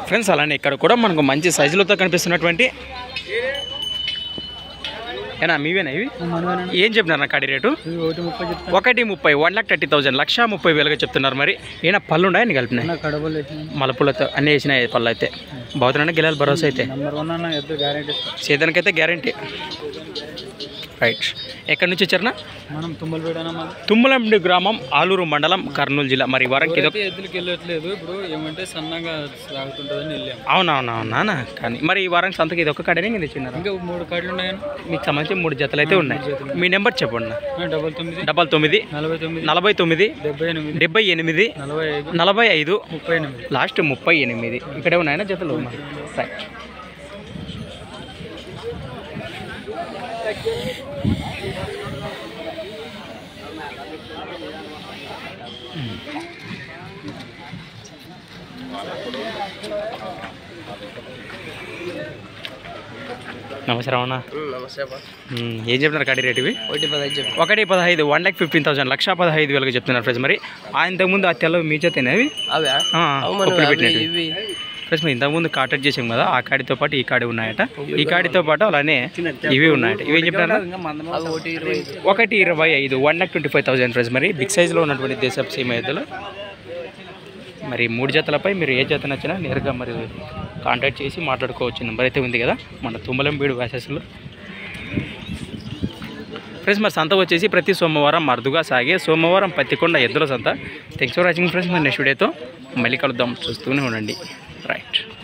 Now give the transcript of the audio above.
Friends అలానే ఇక్కడ కూడా మనకు మంచి సైజులతో కనిపిస్తున్నటువంటి ఏనా మీవేనా ఇవి ఏం చెప్తున్నారు నా కాడి రేటు ఒకటి ముప్పై చెప్తాను ఒకటి ముప్పై వన్ లాక్ థర్టీ థౌసండ్ లక్ష ముప్పై వేలుగా చెప్తున్నారు మరి ఏనా పళ్ళు ఉన్నాయని కలిపినాయి కడపలు వేసిన మలపులతో అన్నీ వేసినాయి పళ్ళు అయితే బాగుతున్నాయి గిలాలి భరోసా అయితే నెంబర్ వన్ అన్న ఎద్దు గ్యారెంటీ సేదానికైతే గ్యారంటీ రైట్ ఎక్కడి నుంచి వచ్చారనా మనం తుమ్మలు పెట్టానా మళ్ళీ తుమ్మలండి గ్రామం ఆలూరు మండలం కర్నూలు జిల్లా మరి వరంకి ఇదొక ఎద్దులకి వెళ్ళట్లేదు ఇప్పుడు ఏమంటే సన్నగా సాగుతుంటుందని వెళ్ళాం అవునవునవునా కానీ మరి ఈ వారం సంతకి ఇది ఒక్క కడనే కింద చిన్నారు ఇంకా మూడు కార్డులు ఉన్నాయని మీకు సంబంధించి మూడు జతలు అయితే ఉన్నాయి మీ నెంబర్ చెప్పండి నా. డబల్ తొమ్మిది డబల్ తొమ్మిది నలభై తొమ్మిది నలభై తొమ్మిది డెబ్బై ఎనిమిది డెబ్బై ఎనిమిది నలభై ఐదు నలభై ఐదు ముప్పై ఎనిమిది లాస్ట్ ముప్పై ఎనిమిది ఇక్కడే ఉన్నాయన జతలు రైట్ నమస్తే రమణ నమస్తే ఉమ్, ఏం చెప్తున్నారు కాడి రేట్ ఇవి ఒకటి పదహైదు చెప్పు ఒకటి పదహైదు వన్ ల్యాక్ ఫిఫ్టీన్ థౌసండ్ లక్ష పదహైదు వేలకు చెప్తున్నారు ఫ్రెండ్స్ మరి ఆ ఇంతకుముందు ఆ తెల్ల మీ చేతనే అవి అవే ఆ, కొప్పులు పెట్టినట్టు ఇవి ఫ్రెండ్స్ మరి ఇంతకుముందు కాటెడ్ చేసాం కదా ఆ కాడితో పాటు ఈ కాడి ఉన్నాయట ఈ కాడితో పాటు అలానే ఇవి ఉన్నాయట ఇవేం చెప్పారు అవి ఒకటి ఇరవై ఒకటి ఇరవై ఐదు one lakh twenty five thousand friends మరి బిగ్ సైజ్లో ఉన్నటువంటి దేశపు సీమ ఎద్దులు మరి మూడు జతలపై మీరు ఏ జత నచ్చినా నేరుగా మరి కాంటాక్ట్ చేసి మాట్లాడుకోవచ్చు నెంబర్ అయితే ఉంది కదా మన తుమ్మలంబీడు వ్యాసెస్లో ఫ్రెండ్స్ మరి సంత వచ్చేసి ప్రతి సోమవారం మరుదుగా సాగే సోమవారం పత్తికొండ ఎద్దుల సంత థ్యాంక్స్ ఫర్ వాచింగ్ ఫ్రెండ్స్ మరి నెక్స్ట్ వీడియోతో మళ్ళీ కలుద్దాం చూస్తూనే ఉండండి రైట్